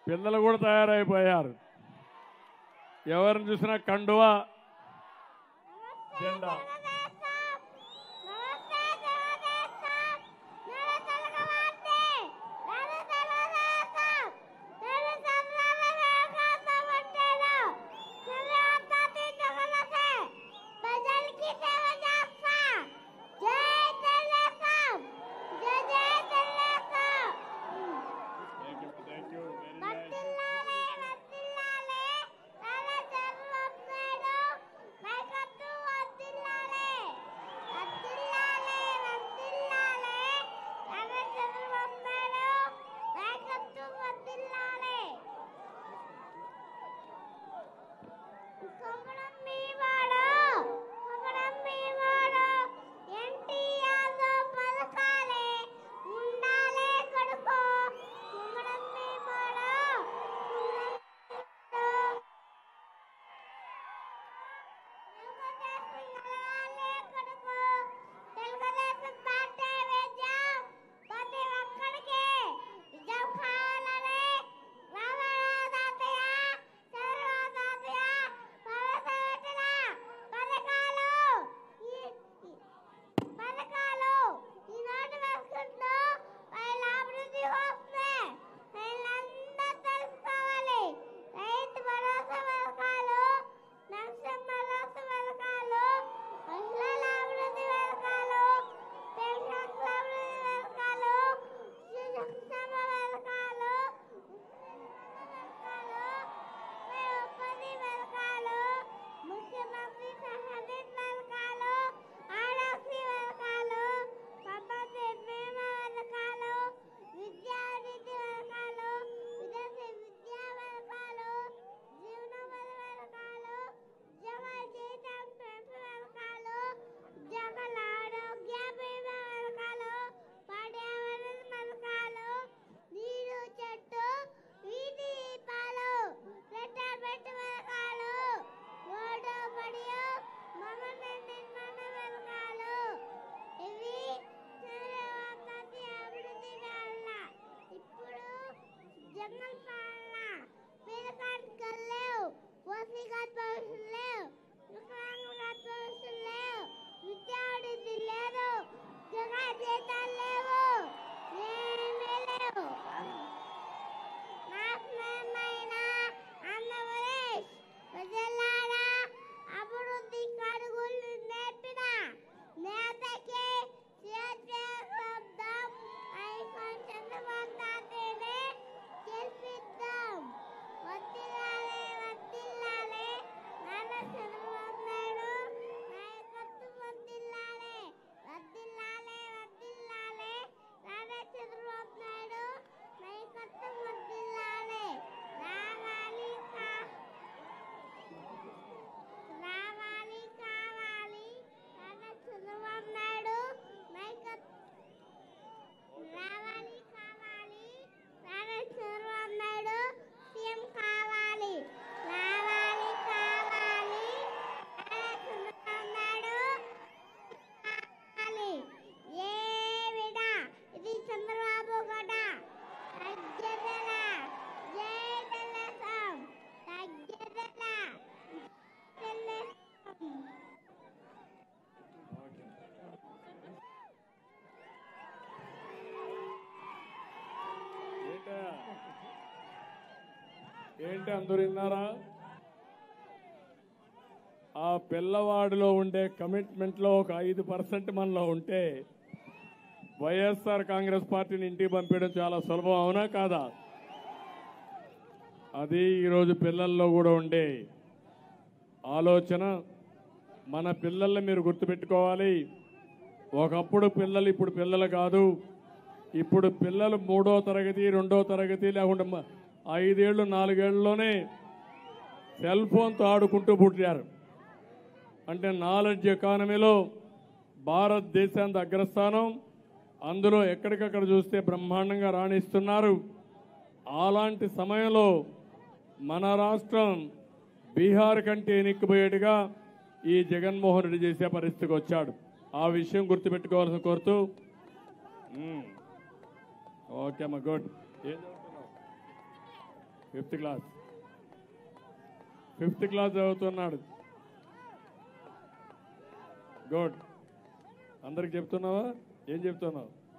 పిల్లలు కూడా తయారైపోయారు ఎవరిని చూసినా కండువా జెండా కొంగడం మీవాడు కొంగడం మీవాడు ఎన్టీఆర్తో పలకాలే ఉండాలే కొడుకు కొంగడం మీవాడు తెలుగుదేశం పార్టీ విజయం ప్రతి ఒక్కడికి విజయం కావాలని రామారావు తాతయ్య చంద్రబాబు తాతయ్య ప్రవేశపెట్టిన పథకాలు ఈ- ఈ- పథకాలు ఈనాటి వేసుకుంటూ వాళ్ళ అభివృద్ధి వస్తుంది వీళ్ళందరూ తెలుసుకోవాలి రైతు భరోసా పథకాలు నక్షం భరోసా పథకాలు మహిళల అభివృద్ధి పథకాలు పెన్షన్స్ అభివృద్ధి పథకాలు శిశు సంక్షేమ పథకాలు పథకాలు ఉపాధి పథకాలు ముఖ్యమంత్రి సహాయ పథకాలు ఆరోగ్య పథకాలు సంపత్తి బీమా పథకాలు విద్యానిధి పథకాలు విదేశీ విద్యా పథకాలు జీవనోపాధి పథకాలు జమ జీతం పెంపు పథకాలు జగన్ ఆరోగ్య బీమా పథకాలు పర్యావరణ పథకాలు నీరు చెట్టు వీధి దీపాలు రిటైర్మెంట్ పథకాలు రోడ్డు బడియు భవన నిర్మాణ పథకాలు ఇవి చంద్రబాబు అభివృద్ధి వల్ల ఇప్పుడు జగన్ పాలన పేదకార్డులు లేవు ఓసీ కార్డు భవిష్యత్తు లేవు వికలాంగుల కార్డు భవిష్యత్తు లేవు విద్యార్థి లేదు జగన్ జీతాలు లేవు ఏమీ లేవు నాశనమైన ఆంధ్రప్రదేశ్ ప్రజలారా అభివృద్ధి కడుగులు నేర్పిన నేతకి చేద్దాం ఐకాన్ చంద్రబాబు తాతయ్యని గెలిపిద్దాం వద్దిల్లాలే వద్దిల్లాలే నాన్న చంద్రబాబు నాయుడు నాయకత్వం వద్దిల్లాలే వద్దిల్లాలే వద్దిల్లాలే నాన్న చంద్రబాబు నాయుడు నాయకత్వం వద్దిల్లాలే రావాలి కా రావాలి కావాలి నాన్న చంద్రబాబు నాయుడు నాయకత్వం రావాలి కావాలి నాన్న చంద్రబాబు నాయుడు సీఎం కావాలి రావాలి కావాలి నాన్న చంద్రబాబు నాయుడు కావాలి ఏ విడ ఇది చంద్రబాబు గడ తగ్గదల జై తెలుగుదేశం తగ్గదల తెలుగుదేశం ఏంటయ్యా? ఏంటి అందరు విన్నారా ఆ పిల్లవాడిలో ఉండే కమిట్మెంట్లో ఒక ఐదు పర్సెంట్ మనలో ఉంటే వైఎస్ఆర్ కాంగ్రెస్ పార్టీని ఇంటికి పంపించడం చాలా సులభం అవునా కాదా అది ఈరోజు పిల్లల్లో కూడా ఉండే ఆలోచన మన పిల్లల్ని మీరు గుర్తుపెట్టుకోవాలి ఒకప్పుడు పిల్లలు ఇప్పుడు పిల్లలు కాదు ఇప్పుడు పిల్లలు మూడో తరగతి రెండో తరగతి లేకుండా మ- ఐదేళ్ళు నాలుగేళ్లలోనే సెల్ ఫోన్తో ఆడుకుంటూ పుట్టారు అంటే నాలెడ్జ్ ఎకానమీలో భారతదేశానికి అగ్రస్థానం అందులో ఎక్కడికక్కడ చూస్తే బ్రహ్మాండంగా రాణిస్తున్నారు అలాంటి సమయంలో మన రాష్ట్రం బీహార్ కంటే ఎన్నికపోయేట్టుగా ఈ జగన్మోహన్ రెడ్డి చేసే పరిస్థితికి వచ్చాడు ఆ విషయం గుర్తుపెట్టుకోవాల్సిన కోరుతూ మ్మ్. ఓకే అమ్మా గుడ్ ఏం చదువుతున్నావు ఫిఫ్త్ క్లాస్ ఫిఫ్త్ క్లాస్ చదువుతున్నాడు గుడ్ అందరికి చెప్తున్నావా ఏం చెప్తున్నావు